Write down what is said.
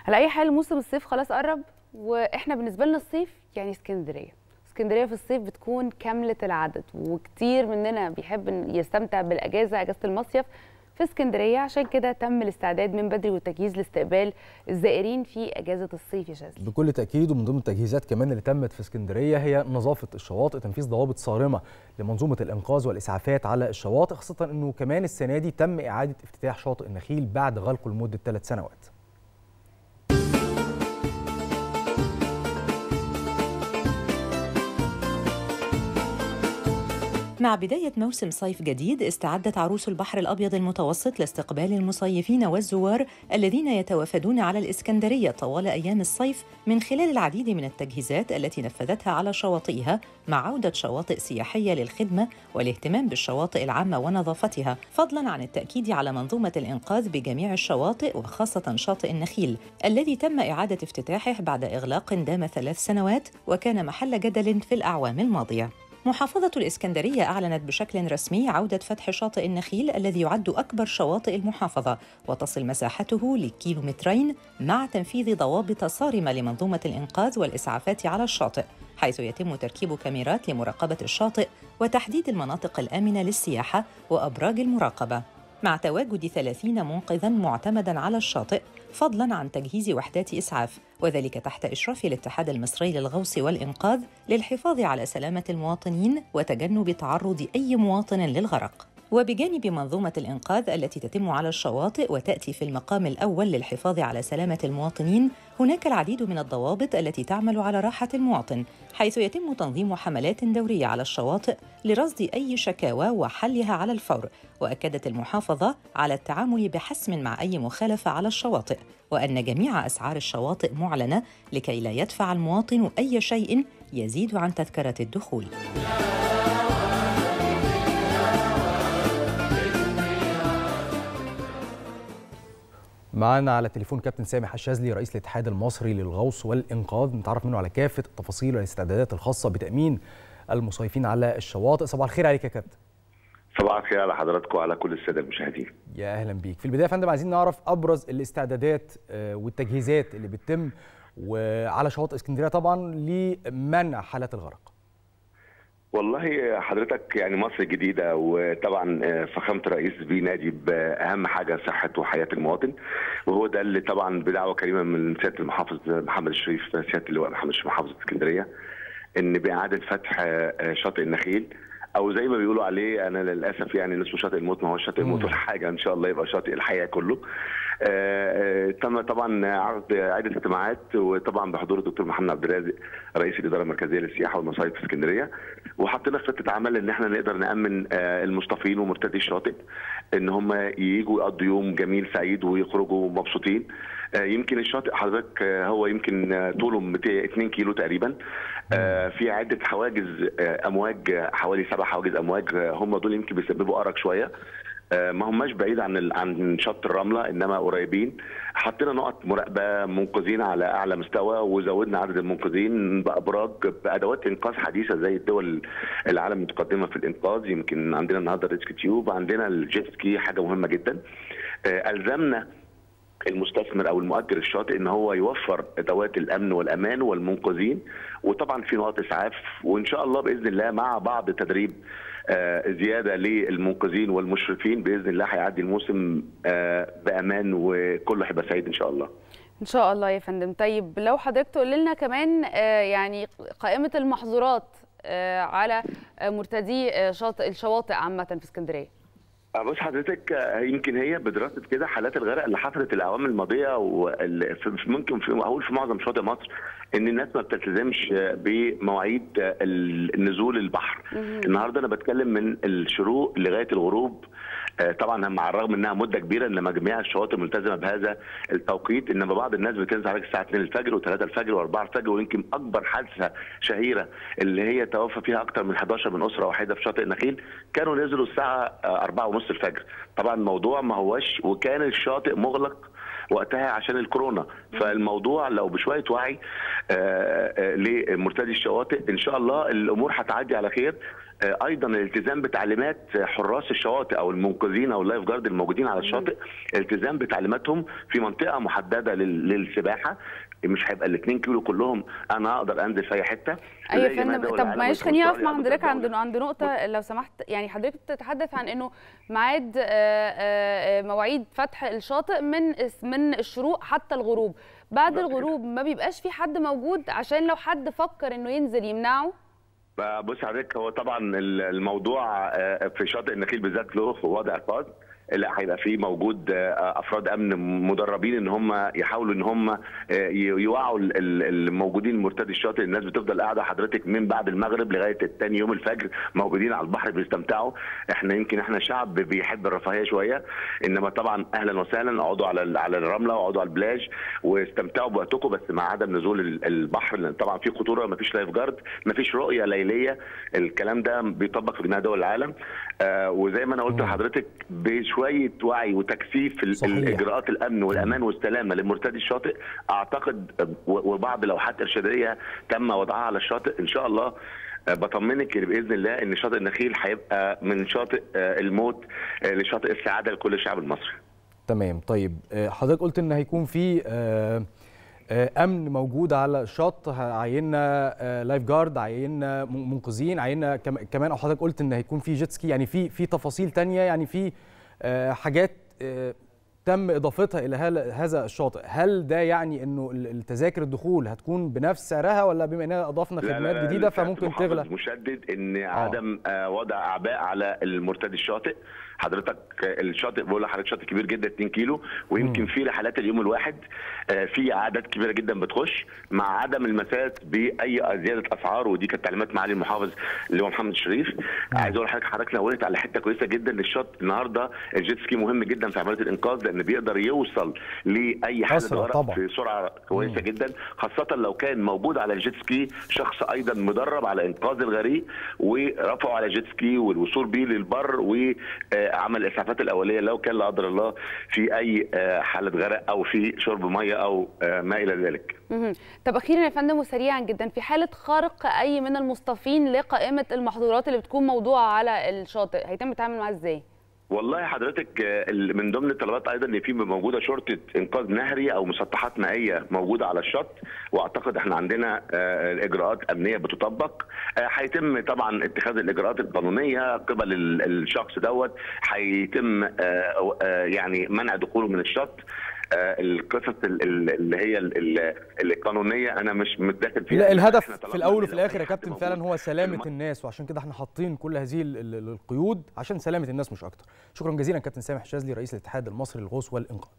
على اي حال موسم الصيف خلاص قرب واحنا بالنسبه لنا الصيف يعني اسكندريه اسكندريه في الصيف بتكون كامله العدد وكتير مننا بيحب إن يستمتع بالاجازه اجازه المصيف في اسكندريه عشان كده تم الاستعداد من بدري والتجهيز لاستقبال الزائرين في اجازه الصيف يا شاذلي بكل تاكيد ومن ضمن التجهيزات كمان اللي تمت في اسكندريه هي نظافه الشواطئ تنفيذ ضوابط صارمه لمنظومه الانقاذ والاسعافات على الشواطئ خاصه انه كمان السنه دي تم اعاده افتتاح شاطئ النخيل بعد غلقه لمده ثلاث سنوات مع بداية موسم صيف جديد استعدت عروس البحر الأبيض المتوسط لاستقبال المصيفين والزوار الذين يتوافدون على الإسكندرية طوال أيام الصيف من خلال العديد من التجهيزات التي نفذتها على شواطئها مع عودة شواطئ سياحية للخدمة والاهتمام بالشواطئ العامة ونظافتها فضلا عن التأكيد على منظومة الإنقاذ بجميع الشواطئ وخاصة شاطئ النخيل الذي تم إعادة افتتاحه بعد إغلاق دام ثلاث سنوات وكان محل جدل في الأعوام الماضية محافظة الإسكندرية أعلنت بشكل رسمي عودة فتح شاطئ النخيل الذي يعد أكبر شواطئ المحافظة وتصل مساحته لكيلومترين مع تنفيذ ضوابط صارمة لمنظومة الإنقاذ والإسعافات على الشاطئ حيث يتم تركيب كاميرات لمراقبة الشاطئ وتحديد المناطق الآمنة للسياحة وأبراج المراقبة مع تواجد 30 منقذا معتمدا على الشاطئ فضلا عن تجهيز وحدات اسعاف وذلك تحت اشراف الاتحاد المصري للغوص والانقاذ للحفاظ على سلامه المواطنين وتجنب تعرض اي مواطن للغرق وبجانب منظومة الإنقاذ التي تتم على الشواطئ وتأتي في المقام الأول للحفاظ على سلامة المواطنين، هناك العديد من الضوابط التي تعمل على راحة المواطن، حيث يتم تنظيم حملات دورية على الشواطئ لرصد أي شكاوى وحلها على الفور، وأكدت المحافظة على التعامل بحسم مع أي مخالفة على الشواطئ، وأن جميع أسعار الشواطئ معلنة لكي لا يدفع المواطن أي شيء يزيد عن تذكرة الدخول. معانا على التليفون كابتن سامح الشاذلي رئيس الاتحاد المصري للغوص والانقاذ نتعرف منه على كافه التفاصيل والاستعدادات الخاصه بتامين المصيفين على الشواطئ صباح الخير عليك يا كابتن صباح الخير على حضراتكم وعلى كل الساده المشاهدين يا اهلا بيك في البدايه يا فندم عايزين نعرف ابرز الاستعدادات والتجهيزات اللي بتتم وعلى شواطئ اسكندريه طبعا لمنع حالات الغرق والله حضرتك يعني مصر الجديدة وطبعا فخامة الرئيس بينادي بأهم حاجة صحة وحياة المواطن وهو ده اللي طبعا بدعوة كريمة من سيادة المحافظ محمد الشريف سيادة اللواء محمد الشريف محافظ اسكندرية إن بإعادة فتح شاطئ النخيل او زي ما بيقولوا عليه انا للاسف يعني اسمه شاطئ الموت ما هو شاطئ الموت ولا حاجه ان شاء الله يبقى شاطئ الحياه كله. آه تم طبعا عقد عده اجتماعات وطبعا بحضور الدكتور محمد عبد الرازق رئيس الاداره المركزيه للسياحه والمصايف في اسكندريه وحطينا خطه عمل ان احنا نقدر نامن آه المصطفين ومرتدي الشاطئ ان هم يجوا يقضوا يوم جميل سعيد ويخرجوا مبسوطين. آه يمكن الشاطئ حضرتك هو يمكن طوله 2 كيلو تقريبا في عده حواجز امواج حوالي سبع حواجز امواج هم دول يمكن بيسببوا ارق شويه ما هماش بعيد عن عن شط الرمله انما قريبين حطينا نقط مراقبه منقذين على اعلى مستوى وزودنا عدد المنقذين بابراج بادوات انقاذ حديثه زي الدول العالم المتقدمه في الانقاذ يمكن عندنا النهارده ريسك تيوب عندنا الجيت سكي حاجه مهمه جدا الزمنا المستثمر او المؤجر الشاطئ ان هو يوفر ادوات الامن والامان والمنقذين وطبعا في نقط اسعاف وان شاء الله باذن الله مع بعض تدريب زياده للمنقذين والمشرفين باذن الله هيعدي الموسم بامان وكله هيبقى سعيد ان شاء الله. ان شاء الله يا فندم طيب لو حضرتك تقول لنا كمان يعني قائمه المحظورات على مرتدي شاطئ الشواطئ عامه في اسكندريه. بص حضرتك يمكن هي بدراسه كده حالات الغرق اللي حصلت الاعوام الماضيه وممكن في اقول في معظم شواطئ مصر ان الناس ما بتلتزمش بمواعيد النزول البحر النهارده انا بتكلم من الشروق لغايه الغروب طبعا مع الرغم انها مده كبيره انما جميع الشواطئ ملتزمه بهذا التوقيت انما بعض الناس بتنزل عليك الساعه 2 الفجر و3 الفجر و4 الفجر ويمكن اكبر حادثه شهيره اللي هي توفى فيها اكثر من 11 من اسره واحده في شاطئ النخيل كانوا نزلوا الساعه 4 ونص الفجر طبعا الموضوع ما هوش وكان الشاطئ مغلق وقتها عشان الكورونا فالموضوع لو بشويه وعي لمرتدي الشواطئ ان شاء الله الامور هتعدي على خير ايضا الالتزام بتعليمات حراس الشواطئ او المنقذين او اللايف جارد الموجودين على الشاطئ التزام بتعليماتهم في منطقه محدده للسباحه مش هيبقى ال 2 كيلو كلهم انا اقدر انزل في اي حته ايوه يا فندم طب معلش خليني اقف مع حضرتك عند عند نقطه لو سمحت يعني حضرتك بتتحدث عن انه ميعاد مواعيد فتح الشاطئ من من الشروق حتى الغروب بعد الغروب ما بيبقاش في حد موجود عشان لو حد فكر انه ينزل يمنعه بص حضرتك هو طبعا الموضوع في شاطئ النخيل بالذات له وضع خاص لا هيبقى في موجود افراد امن مدربين ان هم يحاولوا ان هم يوعوا الموجودين مرتدي الشاطئ الناس بتفضل قاعده حضرتك من بعد المغرب لغايه الثاني يوم الفجر موجودين على البحر بيستمتعوا احنا يمكن احنا شعب بيحب الرفاهيه شويه انما طبعا اهلا وسهلا اقعدوا على على الرمله واقعدوا على البلاج واستمتعوا بوقتكم بس مع عدم نزول البحر لان طبعا في خطوره ما فيش لايف جارد ما فيش رؤيه ليليه الكلام ده بيطبق في جميع دول العالم آه وزي ما انا قلت لحضرتك شويه وعي وتكثيف صحيح. الاجراءات الامن والامان والسلامه لمرتدي الشاطئ اعتقد وبعض لوحات ارشاديه تم وضعها على الشاطئ ان شاء الله بطمنك باذن الله ان شاطئ النخيل هيبقى من شاطئ الموت لشاطئ السعاده لكل الشعب المصري. تمام طيب حضرتك قلت ان هيكون في امن موجود على الشط عينا لايف جارد عينا منقذين عينا كمان او حضرتك قلت ان هيكون في جيت سكي يعني في في تفاصيل ثانيه يعني في حاجات تم اضافتها الى هذا الشاطئ هل ده يعني انه التذاكر الدخول هتكون بنفس سعرها ولا بما اننا اضفنا خدمات جديده فممكن تغلى مشدد ان آه. عدم وضع اعباء على المرتدي الشاطئ حضرتك الشاطئ بقول لحضرتك شاطئ كبير جدا 2 كيلو ويمكن في رحلات اليوم الواحد في اعداد كبيره جدا بتخش مع عدم المساس باي زياده اسعار ودي كانت تعليمات معالي المحافظ اللي هو محمد شريف عايز اقول لحضرتك حضرتك نورت على حته كويسه جدا للشط النهارده الجيت سكي مهم جدا في عمليه الانقاذ لان بيقدر يوصل لاي حد غرق في سرعه كويسه مم. جدا خاصه لو كان موجود على الجيت سكي شخص ايضا مدرب على انقاذ الغريق ورفعه على جيت سكي والوصول بيه للبر و عمل الاسعافات الاوليه لو كان لا قدر الله في اي حاله غرق او في شرب ميه او ما الى ذلك. طب اخيرا يا فندم وسريعا جدا في حاله خرق اي من المصطفين لقائمه المحظورات اللي بتكون موضوعه على الشاطئ هيتم التعامل معاه ازاي؟ والله حضرتك من ضمن الطلبات ايضا ان في موجوده شرطه انقاذ نهري او مسطحات مائيه موجوده على الشط واعتقد احنا عندنا اجراءات امنيه بتطبق هيتم طبعا اتخاذ الاجراءات القانونيه قبل الشخص دوت هيتم يعني منع دخوله من الشط القصص اللي هي القانونيه انا مش متداخل فيها لا الهدف في الاول وفي الاخر يا كابتن فعلا هو سلامه الناس وعشان كده احنا حاطين كل هذه القيود عشان سلامه الناس مش اكتر شكرا جزيلا كابتن سامح شاذلي رئيس الاتحاد المصري للغوص والانقاذ